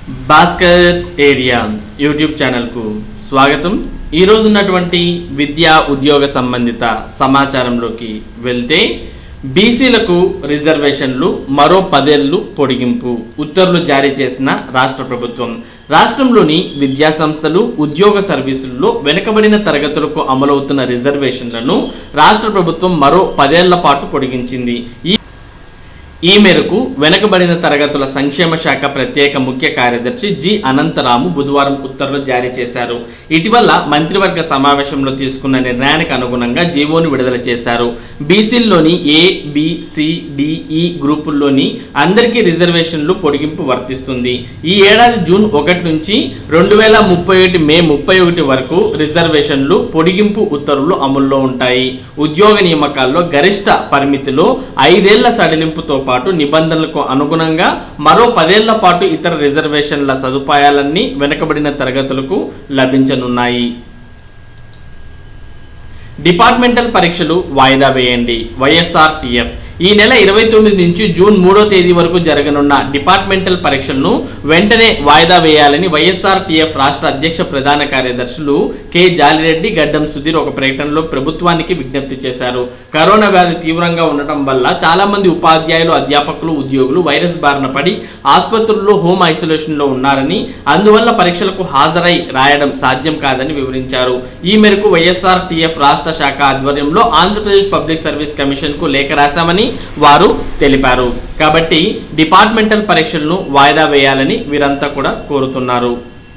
Bhaskar's area YouTube ఛానల్కు స్వాగతం ఈరోజు ఉన్నటువంటి విద్యా ఉద్యోగ సంబంధిత సమాచారంలోకి వెళ్తే బీసీలకు రిజర్వేషన్లు మరో పదేళ్లు పొడిగింపు ఉత్తర్వులు జారీ చేసిన రాష్ట్ర ప్రభుత్వం రాష్ట్రంలోని విద్యా సంస్థలు ఉద్యోగ సర్వీసుల్లో వెనుకబడిన తరగతులకు అమలవుతున్న రిజర్వేషన్లను రాష్ట్ర ప్రభుత్వం మరో పదేళ్ల పాటు పొడిగించింది ఈ ఈ మేరకు వెనకబడిన తరగతుల సంక్షేమ శాఖ ప్రత్యేక ముఖ్య కార్యదర్శి జి అనంతరాము బుధవారం ఉత్తర్వులు జారీ చేశారు ఇటీవల మంత్రివర్గ సమావేశంలో తీసుకున్న నిర్ణయానికి అనుగుణంగా జీవోను విడుదల చేశారు బీసీల్లోని A B C D E గ్రూపుల్లోని అందరికీ రిజర్వేషన్లు పొడిగింపు వర్తిస్తుంది ఈ ఏడాది జూన్ ఒకటి నుంచి రెండు వేల ముప్పై ఒకటి మే ముప్పై ఒకటి వరకు రిజర్వేషన్లు పొడిగింపు ఉత్తర్వులు అమల్లో ఉంటాయి ఉద్యోగ నియామకాల్లో గరిష్ట పరిమితిలో ఐదేళ్ల సడలింపుతో పాటు నిబంధనలకు అనుగుణంగా మరో పదేళ్ల పాటు ఇతర రిజర్వేషన్ల సదుపాయాలన్నీ వెనుకబడిన తరగతులకు లభించనున్నాయి డిపార్ట్మెంటల్ పరీక్షలు వాయిదా వేయండి వైఎస్ఆర్ టిఎఫ్ ఈ నెల ఇరవై తొమ్మిది నుంచి జూన్ మూడో తేదీ వరకు జరగనున్న డిపార్ట్మెంటల్ పరీక్షలను వెంటనే వాయిదా వేయాలని వైఎస్ఆర్ టిఎఫ్ రాష్ట్ర అధ్యక్ష ప్రధాన కార్యదర్శులు కె జాలిరెడ్డి గడ్డం సుధీర్ ఒక ప్రకటనలో ప్రభుత్వానికి విజ్ఞప్తి చేశారు కరోనా వ్యాధి తీవ్రంగా ఉండటం వల్ల చాలా మంది ఉపాధ్యాయులు అధ్యాపకులు ఉద్యోగులు వైరస్ బారిన పడి ఆసుపత్రుల్లో హోమ్ ఐసోలేషన్లో ఉన్నారని అందువల్ల పరీక్షలకు హాజరై రాయడం సాధ్యం కాదని వివరించారు ఈ మేరకు వైఎస్ఆర్ టిఎఫ్ రాష్ట్ర శాఖ ఆధ్వర్యంలో ఆంధ్రప్రదేశ్ పబ్లిక్ సర్వీస్ కమిషన్ కు లేఖ రాశామని వారు తెలిపారు కాబట్టి డిపార్ట్మెంటల్ పరీక్షలను వాయిదా వేయాలని వీరంతా కూడా కోరుతున్నారు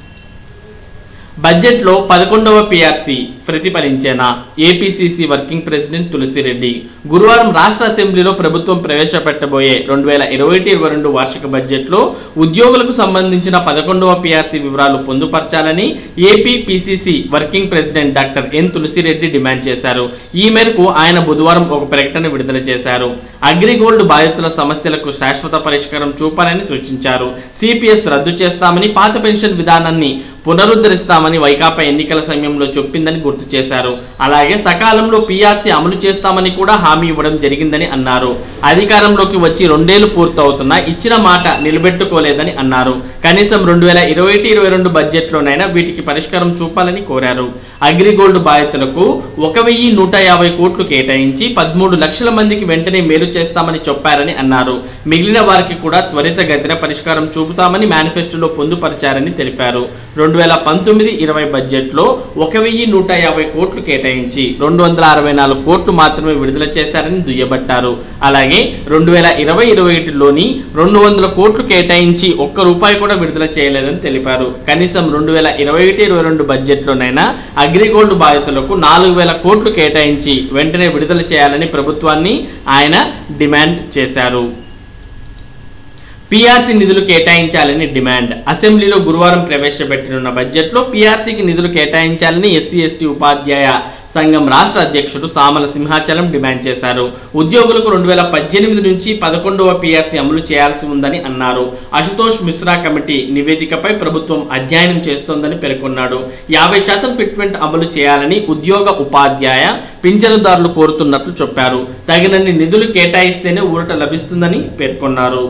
బడ్జెట్లో పదకొండవ పిఆర్సి ప్రతిఫలించేనా ఏపీసీసీ వర్కింగ్ ప్రెసిడెంట్ తులసిరెడ్డి గురువారం రాష్ట్ర అసెంబ్లీలో ప్రభుత్వం ప్రవేశపెట్టబోయే రెండు వేల ఇరవై ఒకటి ఇరవై రెండు వార్షిక బడ్జెట్లో ఉద్యోగులకు సంబంధించిన పదకొండవ పిఆర్సీ వివరాలు పొందుపరచాలని AP PCC working president doctor N Tulasi Reddy demand చేశారు ఈ మేరకు ఆయన బుధవారం ఒక ప్రకటన విడుదల చేశారు అగ్రిగోల్డ్ బాధితుల సమస్యలకు శాశ్వత పరిష్కారం చూపాలని సూచించారు సిపిఎస్ రద్దు చేస్తామని పాత పెన్షన్ విధానాన్ని పునరుద్ధరిస్తామని వైకాపా ఎన్నికల సమయంలో చెప్పిందని గుర్తు చేశారు అలాగే సకాలంలో పీఆర్సీ అమలు చేస్తామని కూడా హామీ ఇవ్వడం జరిగిందని అన్నారు అధికారంలోకి వచ్చి రెండేళ్లు పూర్తవుతున్నా ఇచ్చిన మాట నిలబెట్టుకోలేదని అన్నారు కనీసం రెండు వేల ఇరవై ఒకటి ఇరవై రెండు బడ్జెట్లోనైనా వీటికి పరిష్కారం చూపాలని కోరారు అగ్రిగోల్డ్ బాధితులకు ఒక వెయ్యి నూట యాభై కోట్లు కేటాయించి పదమూడు లక్షల మందికి వెంటనే మేలు చేస్తామని చెప్పారని అన్నారు మిగిలిన వారికి కూడా త్వరితగతిన పరిష్కారం చూపుతామని మేనిఫెస్టోలో పొందుపరిచారని తెలిపారు రెండు వేల పంతొమ్మిది ఇరవై బడ్జెట్లో ఒక వెయ్యి నూట యాభై కోట్లు కేటాయించి రెండు వందల అరవై నాలుగు కోట్లు మాత్రమే విడుదల చేశారని దుయ్యబట్టారు అలాగే రెండు వేల ఇరవై ఇరవై ఒకటిలోని రెండు వందల కోట్లు కేటాయించి ఒక్క రూపాయి కూడా విడుదల చేయలేదని తెలిపారు కనీసం రెండు వేల ఇరవై ఒకటి ఇరవై రెండు బడ్జెట్లోనైనా అగ్రిగోల్డ్ బాధితులకు నాలుగు వేల కోట్లు కేటాయించి వెంటనే విడుదల చేయాలని ప్రభుత్వాన్ని ఆయన డిమాండ్ చేశారు పీఆర్సీ నిధులు కేటాయించాలని డిమాండ్ అసెంబ్లీలో గురువారం ప్రవేశపెట్టనున్న బడ్జెట్లో పీఆర్సీకి నిధులు కేటాయించాలని ఎస్సీ ఎస్టీ ఉపాధ్యాయ సంఘం రాష్ట్ర అధ్యక్షుడు సామల సింహాచలం డిమాండ్ చేశారు ఉద్యోగులకు రెండు వేల పద్దెనిమిది నుంచి పదకొండవ పీఆర్సీ అమలు చేయాల్సి ఉందని అన్నారు అశుతోష్ మిశ్రా కమిటీ నివేదికపై ప్రభుత్వం అధ్యయనం చేస్తోందని పేర్కొన్నాడు యాభై శాతం ఫిట్మెంట్ అమలు చేయాలని ఉద్యోగ ఉపాధ్యాయ పింఛనుదారులు కోరుతున్నట్లు చెప్పారు తగినన్ని నిధులు కేటాయిస్తేనే ఊరట లభిస్తుందని పేర్కొన్నారు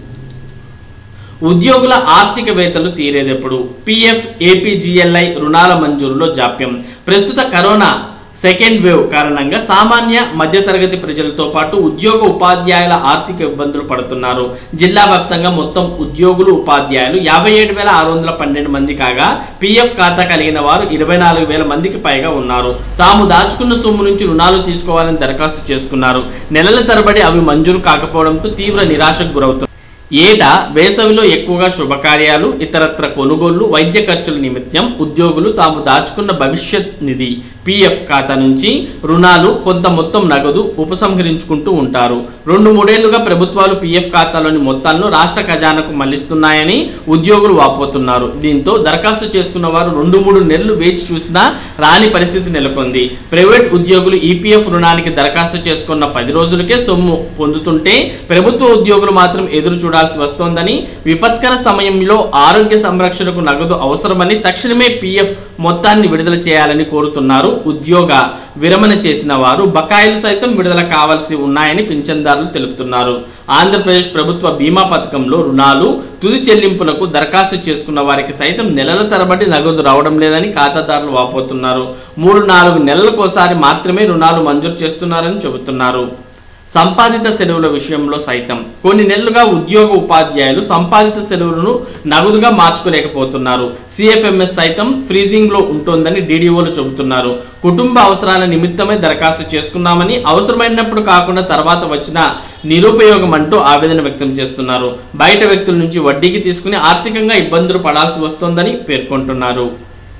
ఉద్యోగుల ఆర్థిక వేతలు తీరేదెప్పుడు పిఎఫ్ ఏపీజీఎల్ఐ రుణాల మంజూరులో జాప్యం ప్రస్తుత కరోనా సెకండ్ వేవ్ కారణంగా సామాన్య మధ్యతరగతి ప్రజలతో పాటు ఉద్యోగ ఉపాధ్యాయుల ఆర్థిక ఇబ్బందులు పడుతున్నారు జిల్లా వ్యాప్తంగా మొత్తం ఉద్యోగులు ఉపాధ్యాయులు యాభై ఏడు వేల ఆరు వందల పన్నెండు మంది కాగా పిఎఫ్ ఖాతా కలిగిన వారు ఇరవై నాలుగు వేల మందికి పైగా ఉన్నారు తాము దాచుకున్న సొమ్ము నుంచి రుణాలు తీసుకోవాలని దరఖాస్తు చేసుకున్నారు నెలల తరబడి అవి మంజూరు కాకపోవడంతో తీవ్ర నిరాశకు గురవుతున్నారు ఏటా వేసవిలో ఎక్కువగా శుభకార్యాలు ఇతరత్ర కొనుగోళ్లు వైద్య ఖర్చుల నిమిత్తం ఉద్యోగులు తాము దాచుకున్న భవిష్యత్ నిధి పిఎఫ్ ఖాతా నుంచి రుణాలు కొంత మొత్తం నగదు ఉపసంహరించుకుంటూ ఉంటారు రెండు మూడేళ్లుగా ప్రభుత్వాలు పిఎఫ్ ఖాతాలోని మొత్తాలను రాష్ట్ర ఖజానాకు మళ్లిస్తున్నాయని ఉద్యోగులు వాపోతున్నారు దీంతో దరఖాస్తు చేసుకున్న వారు రెండు మూడు నెలలు వేచి చూసినా రాని పరిస్థితి నెలకొంది ప్రైవేట్ ఉద్యోగులు ఈపీఎఫ్ రుణానికి దరఖాస్తు చేసుకున్న పది రోజులకే సొమ్ము పొందుతుంటే ప్రభుత్వ ఉద్యోగులు మాత్రం ఎదురు చూడాలి చూడాల్సి వస్తోందని విపత్కర సమయంలో ఆరోగ్య సంరక్షణకు నగదు అవసరమని తక్షణమే పీఎఫ్ మొత్తాన్ని విడుదల చేయాలని కోరుతున్నారు ఉద్యోగ విరమణ చేసిన వారు బకాయిలు సైతం విడుదల కావాల్సి ఉన్నాయని పింఛన్దారులు తెలుపుతున్నారు ఆంధ్రప్రదేశ్ ప్రభుత్వ బీమా పథకంలో రుణాలు తుది చెల్లింపులకు దరఖాస్తు చేసుకున్న వారికి సైతం నెలల తరబడి నగదు రావడం లేదని ఖాతాదారులు వాపోతున్నారు మూడు నాలుగు నెలలకోసారి మాత్రమే రుణాలు మంజూరు చేస్తున్నారని చెబుతున్నారు సంపాదిత సెలవుల విషయంలో సైతం కొన్ని నెలలుగా ఉద్యోగ ఉపాధ్యాయులు సంపాదిత సెలవులను నగదుగా మార్చుకోలేకపోతున్నారు సిఎఫ్ఎంఎస్ సైతం ఫ్రీజింగ్ లో ఉంటోందని డీడీఓలు చెబుతున్నారు కుటుంబ అవసరాల నిమిత్తమే దరఖాస్తు చేసుకున్నామని అవసరమైనప్పుడు కాకుండా తర్వాత వచ్చిన నిరుపయోగం అంటూ ఆవేదన వ్యక్తం చేస్తున్నారు బయట వ్యక్తుల నుంచి వడ్డీకి తీసుకుని ఆర్థికంగా ఇబ్బందులు పడాల్సి వస్తోందని పేర్కొంటున్నారు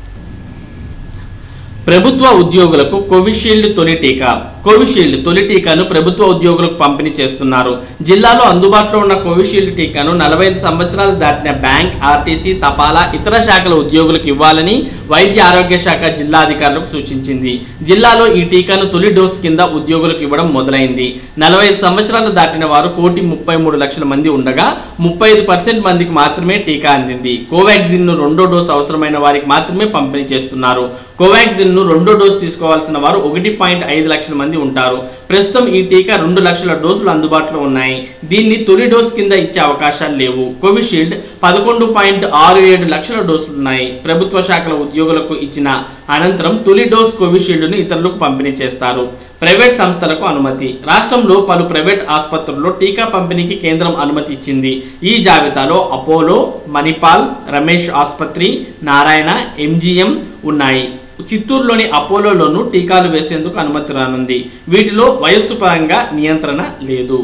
ప్రభుత్వ ఉద్యోగులకు కోవిషీల్డ్ తొలి టీకా కోవిషీల్డ్ తొలి టీకాను ప్రభుత్వ ఉద్యోగులకు పంపిణీ చేస్తున్నారు జిల్లాలో అందుబాటులో ఉన్న కోవిషీల్డ్ టీకాను నలభై ఐదు సంవత్సరాలు దాటిన బ్యాంక్ ఆర్టీసీ తపాలా ఇతర శాఖల ఉద్యోగులకు ఇవ్వాలని వైద్య ఆరోగ్య శాఖ జిల్లా అధికారులకు సూచించింది జిల్లాలో ఈ టీకాను తొలి డోస్ కింద ఉద్యోగులకు ఇవ్వడం మొదలైంది నలభై ఐదు సంవత్సరాలు దాటిన వారు కోటి ముప్పై మూడు లక్షల మంది ఉండగా ముప్పై ఐదు పర్సెంట్ మందికి మాత్రమే టీకా అందింది కోవాక్సిన్ ను రెండో డోస్ అవసరమైన వారికి మాత్రమే పంపిణీ చేస్తున్నారు కోవాక్సిన్ ను రెండో డోస్ తీసుకోవాల్సిన వారు ఒకటి పాయింట్ ఐదు లక్షల మంది ఉంటారు ప్రస్తుతం ఈ టీకా రెండు లక్షల డోసులు అందుబాటులో ఉన్నాయి దీన్ని తొలి డోస్ కింద ఇచ్చే అవకాశాలు లేవు కోవిషీల్డ్ పదకొండు పాయింట్ ఆరు ఏడు లక్షల డోసులు ఉన్నాయి ప్రభుత్వ శాఖల ఉద్యోగులకు ఇచ్చిన అనంతరం తొలి డోస్ కోవిషీల్డ్ను ఇతరులకు పంపిణీ చేస్తారు ప్రైవేట్ సంస్థలకు అనుమతి రాష్ట్రంలో పలు ప్రైవేట్ ఆసుపత్రుల్లో టీకా పంపిణీకి కేంద్రం అనుమతి ఇచ్చింది ఈ జాబితాలో అపోలో మణిపాల్ రమేష్ ఆసుపత్రి నారాయణ ఎంజిఎం ఉన్నాయి చిత్తూరులోని అపోలోలోనూ టీకాలు వేసేందుకు అనుమతి రానుంది వీటిలో వయస్సు పరంగా నియంత్రణ లేదు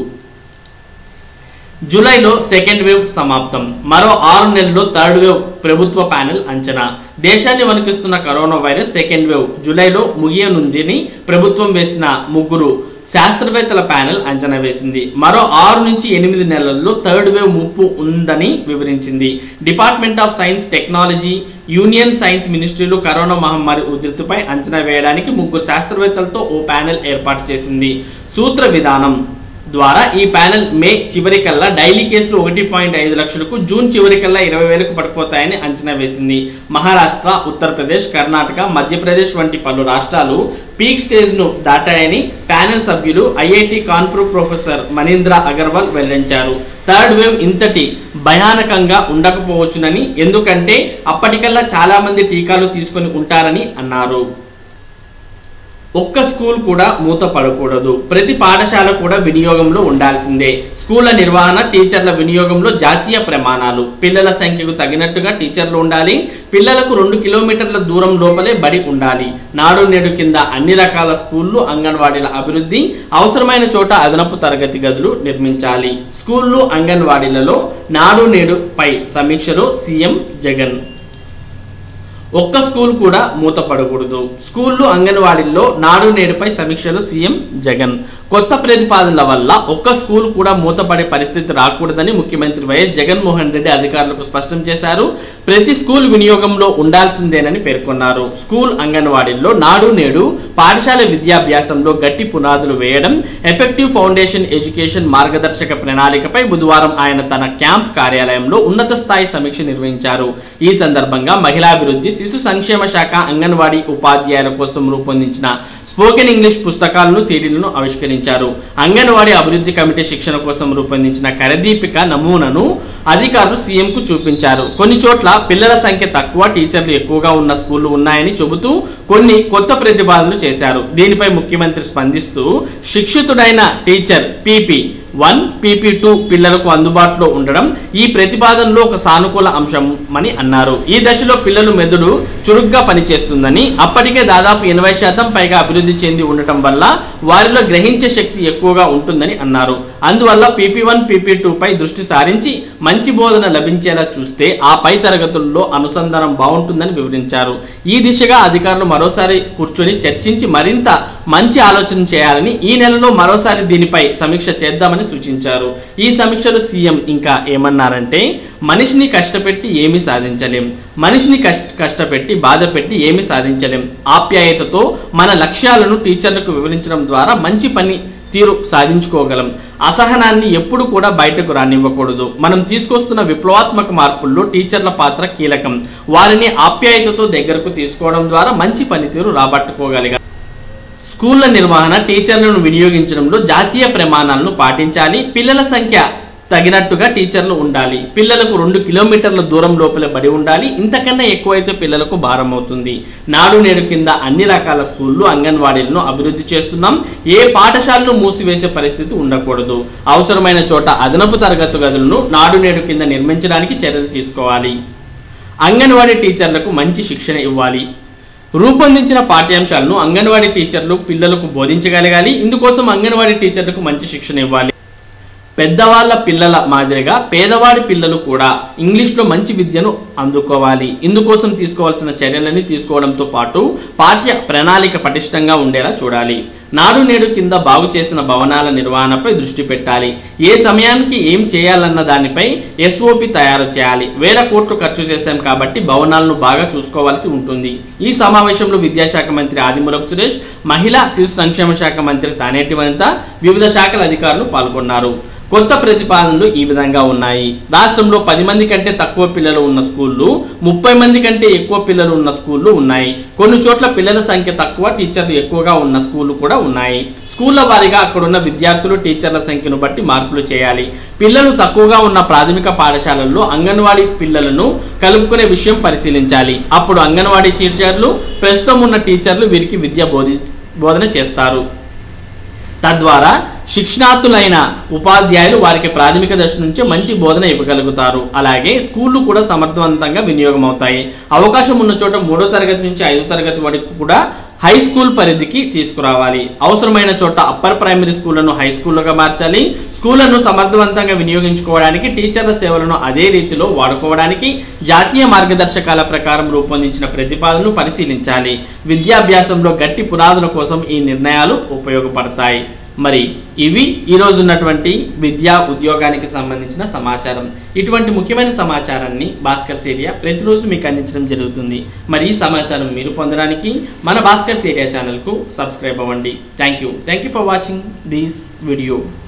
జూలైలో సెకండ్ వేవ్ సమాప్తం మరో ఆరు నెలల్లో థర్డ్ వేవ్ ప్రభుత్వ ప్యానెల్ అంచనా దేశాన్ని వణికిస్తున్న కరోనా వైరస్ సెకండ్ వేవ్ జూలైలో ముగియనుందని ప్రభుత్వం వేసిన ముగ్గురు శాస్త్రవేత్తల ప్యానెల్ అంచనా వేసింది మరో ఆరు నుంచి ఎనిమిది నెలల్లో థర్డ్ వేవ్ ముప్పు ఉందని వివరించింది department of science technology union science మినిస్ట్రీలు కరోనా మహమ్మారి ఉధృతిపై అంచనా వేయడానికి ముగ్గురు శాస్త్రవేత్తలతో ఓ ప్యానెల్ ఏర్పాటు చేసింది సూత్ర విధానం ద్వారా ఈ ప్యానెల్ మే చివరికల్లా డైలీ కేసులు ఒకటి పాయింట్ ఐదు లక్షలకు జూన్ చివరికల్లా ఇరవై వేలకు పడిపోతాయని అంచనా వేసింది మహారాష్ట్ర ఉత్తరప్రదేశ్ కర్ణాటక మధ్యప్రదేశ్ వంటి పలు రాష్ట్రాలు పీక్ స్టేజ్ను దాటాయని ప్యానెల్ సభ్యులు ఐఐటి కాన్పూర్ ప్రొఫెసర్ మనీంద్ర అగర్వాల్ వెల్లడించారు థర్డ్ వేవ్ ఇంతటి భయానకంగా ఉండకపోవచ్చునని ఎందుకంటే అప్పటికల్లా చాలా మంది టీకాలు తీసుకొని ఉంటారని అన్నారు ఒక్క స్కూల్ కూడా మూతపడకూడదు ప్రతి పాఠశాల కూడా వినియోగంలో ఉండాల్సిందే స్కూళ్ల నిర్వహణ టీచర్ల వినియోగంలో జాతీయ ప్రమాణాలు పిల్లల సంఖ్యకు తగినట్టుగా టీచర్లు ఉండాలి పిల్లలకు రెండు కిలోమీటర్ల దూరం లోపలే బడి ఉండాలి నాడు నేడు కింద అన్ని రకాల స్కూళ్ళు అంగన్వాడీల అభివృద్ధి అవసరమైన చోట అదనపు తరగతి గదులు నిర్మించాలి స్కూళ్ళు అంగన్వాడీలలో నాడు నేడు పై సమీక్షలో సీఎం జగన్ ఒక్క స్కూల్ కూడా మూతపడకూడదు స్కూళ్ళు అంగన్వాడీల్లో నాడు నేడుపై సమీక్షలు సీఎం జగన్ కొత్త ప్రతిపాదనల వల్ల ఒక్క స్కూల్ కూడా మూతపడే పరిస్థితి రాకూడదని ముఖ్యమంత్రి వైఎస్ జగన్మోహన్ రెడ్డి అధికారులకు స్పష్టం చేశారు ప్రతి స్కూల్ వినియోగంలో ఉండాల్సిందేనని పేర్కొన్నారు స్కూల్ అంగన్వాడీల్లో నాడు నేడు పాఠశాల విద్యాభ్యాసంలో గట్టి పునాదులు వేయడం ఎఫెక్టివ్ ఫౌండేషన్ ఎడ్యుకేషన్ మార్గదర్శక ప్రణాళికపై బుధవారం ఆయన తన క్యాంప్ కార్యాలయంలో ఉన్నత స్థాయి సమీక్ష నిర్వహించారు ఈ సందర్భంగా మహిళాభివృద్ధి శిశు సంక్షేమ శాఖ అంగన్వాడీ ఉపాధ్యాయుల కోసం రూపొందించిన స్పోకెన్ ఇంగ్లీష్ పుస్తకాలను సీడీలను ఆవిష్కరించారు అంగన్వాడీ అభివృద్ధి కమిటీ శిక్షణ కోసం రూపొందించిన కరదీపిక నమూనాను అధికారులు సీఎంకు చూపించారు కొన్ని చోట్ల పిల్లల సంఖ్య తక్కువ టీచర్లు ఎక్కువగా ఉన్న స్కూళ్లు ఉన్నాయని చెబుతూ కొన్ని కొత్త ప్రతిపాదనలు చేశారు దీనిపై ముఖ్యమంత్రి స్పందిస్తూ శిక్షితుడైన teacher PP one PP two పిల్లలకు అందుబాటులో ఉండడం ఈ ప్రతిపాదనలో ఒక సానుకూల అంశం అని అన్నారు ఈ దశలో పిల్లలు మెదడు చురుగ్గా పనిచేస్తుందని అప్పటికే దాదాపు ఎనభై శాతం పైగా అభివృద్ధి చెంది ఉండటం వల్ల వారిలో గ్రహించే శక్తి ఎక్కువగా ఉంటుందని అన్నారు అందువల్ల పీపీ వన్ పీపీ టూ పై దృష్టి సారించి మంచి బోధన లభించేలా చూస్తే ఆ పై తరగతుల్లో అనుసంధానం బాగుంటుందని వివరించారు ఈ దిశగా అధికారులు మరోసారి కూర్చొని చర్చించి మరింత మంచి ఆలోచన చేయాలని ఈ నెలలో మరోసారి దీనిపై సమీక్ష చేద్దామని సూచించారు ఈ సమీక్షలో సీఎం ఇంకా ఏమన్నారంటే మనిషిని కష్టపెట్టి ఏమీ సాధించలేం మనిషిని కష్ట కష్టపెట్టి బాధ పెట్టి ఏమీ సాధించలేం ఆప్యాయతతో మన లక్ష్యాలను టీచర్లకు వివరించడం ద్వారా మంచి పని తీరు సాధించుకోగలం అసహనాన్ని ఎప్పుడు కూడా బయటకు రానివ్వకూడదు మనం తీసుకొస్తున్న విప్లవాత్మక మార్పుల్లో టీచర్ల పాత్ర కీలకం వారిని ఆప్యాయతతో దగ్గరకు తీసుకోవడం ద్వారా మంచి పనితీరు రాబట్టుకోగలిగారు స్కూళ్ల నిర్వహణ టీచర్లను వినియోగించడంలో జాతీయ ప్రమాణాలను పాటించాలి పిల్లల సంఖ్య తగినట్టుగా టీచర్లు ఉండాలి పిల్లలకు రెండు కిలోమీటర్ల దూరం లోపల బడి ఉండాలి ఇంతకన్నా ఎక్కువైతే పిల్లలకు భారం అవుతుంది నాడు నేడు కింద అన్ని రకాల స్కూళ్ళు అంగన్వాడీలను అభివృద్ధి చేస్తున్నాం ఏ పాఠశాలను మూసివేసే పరిస్థితి ఉండకూడదు అవసరమైన చోట అదనపు తరగతి గదులను నాడు నేడు కింద నిర్మించడానికి చర్యలు తీసుకోవాలి అంగన్వాడీ టీచర్లకు మంచి శిక్షణ ఇవ్వాలి రూపొందించిన పాఠ్యాంశాలను అంగన్వాడీ టీచర్లు పిల్లలకు బోధించగలగాలి ఇందుకోసం అంగన్వాడీ టీచర్లకు మంచి శిక్షణ ఇవ్వాలి పెద్దవాళ్ళ పిల్లల మాదిరిగా పేదవాడి పిల్లలు కూడా ఇంగ్లీష్లో మంచి విద్యను అందుకోవాలి ఇందుకోసం తీసుకోవాల్సిన చర్యలని తీసుకోవడంతో పాటు పాఠ్య ప్రణాళిక పటిష్టంగా ఉండేలా చూడాలి నాడు నేడు కింద బాగు చేసిన భవనాల నిర్వహణపై దృష్టి పెట్టాలి ఏ సమయానికి ఏం చేయాలన్న దానిపై ఎస్ఓపి తయారు చేయాలి వేల కోట్లు ఖర్చు చేశాం కాబట్టి భవనాలను బాగా చూసుకోవాల్సి ఉంటుంది ఈ సమావేశంలో విద్యాశాఖ మంత్రి ఆదిమూలపు సురేష్ మహిళా శిశు సంక్షేమ శాఖ మంత్రి తానేటి వనిత వివిధ శాఖల అధికారులు పాల్గొన్నారు కొత్త ప్రతిపాదనలు ఈ విధంగా ఉన్నాయి రాష్ట్రంలో పది మంది కంటే తక్కువ పిల్లలు ఉన్న స్కూళ్ళు ముప్పై మంది కంటే ఎక్కువ పిల్లలు ఉన్న స్కూళ్ళు ఉన్నాయి కొన్ని చోట్ల పిల్లల సంఖ్య తక్కువ టీచర్లు ఎక్కువగా ఉన్న స్కూళ్ళు కూడా ఉన్నాయి స్కూళ్ళ వారీగా అక్కడున్న విద్యార్థులు టీచర్ల సంఖ్యను బట్టి మార్పులు చేయాలి పిల్లలు తక్కువగా ఉన్న ప్రాథమిక పాఠశాలల్లో అంగన్వాడీ పిల్లలను కలుపుకునే విషయం పరిశీలించాలి అప్పుడు అంగన్వాడీ టీచర్లు ప్రస్తుతం ఉన్న టీచర్లు వీరికి విద్య బోధి బోధన చేస్తారు తద్వారా శిక్షణార్థులైన ఉపాధ్యాయులు వారికి ప్రాథమిక దశ నుంచే మంచి బోధన ఇవ్వగలుగుతారు అలాగే స్కూళ్ళు కూడా సమర్థవంతంగా వినియోగం అవుతాయి అవకాశం ఉన్న చోట మూడో తరగతి నుంచి ఐదో తరగతి వరకు కూడా హై స్కూల్ పరిధికి తీసుకురావాలి అవసరమైన చోట అప్పర్ ప్రైమరీ స్కూళ్లను హై స్కూళ్ళగా మార్చాలి స్కూళ్లను సమర్థవంతంగా వినియోగించుకోవడానికి టీచర్ల సేవలను అదే రీతిలో వాడుకోవడానికి జాతీయ మార్గదర్శకాల ప్రకారం రూపొందించిన ప్రతిపాదనను పరిశీలించాలి విద్యాభ్యాసంలో గట్టి పునాదుల కోసం ఈ నిర్ణయాలు ఉపయోగపడతాయి మరి ఇవి ఈరోజు ఉన్నటువంటి విద్యా ఉద్యోగానికి సంబంధించిన సమాచారం ఇటువంటి ముఖ్యమైన సమాచారాన్ని భాస్కర్ ఏరియా ప్రతిరోజు మీకు అందించడం జరుగుతుంది మరి ఈ సమాచారం మీరు పొందడానికి మన భాస్కర్ ఏరియా ఛానల్కు సబ్స్క్రైబ్ అవ్వండి thank you thank you for watching this video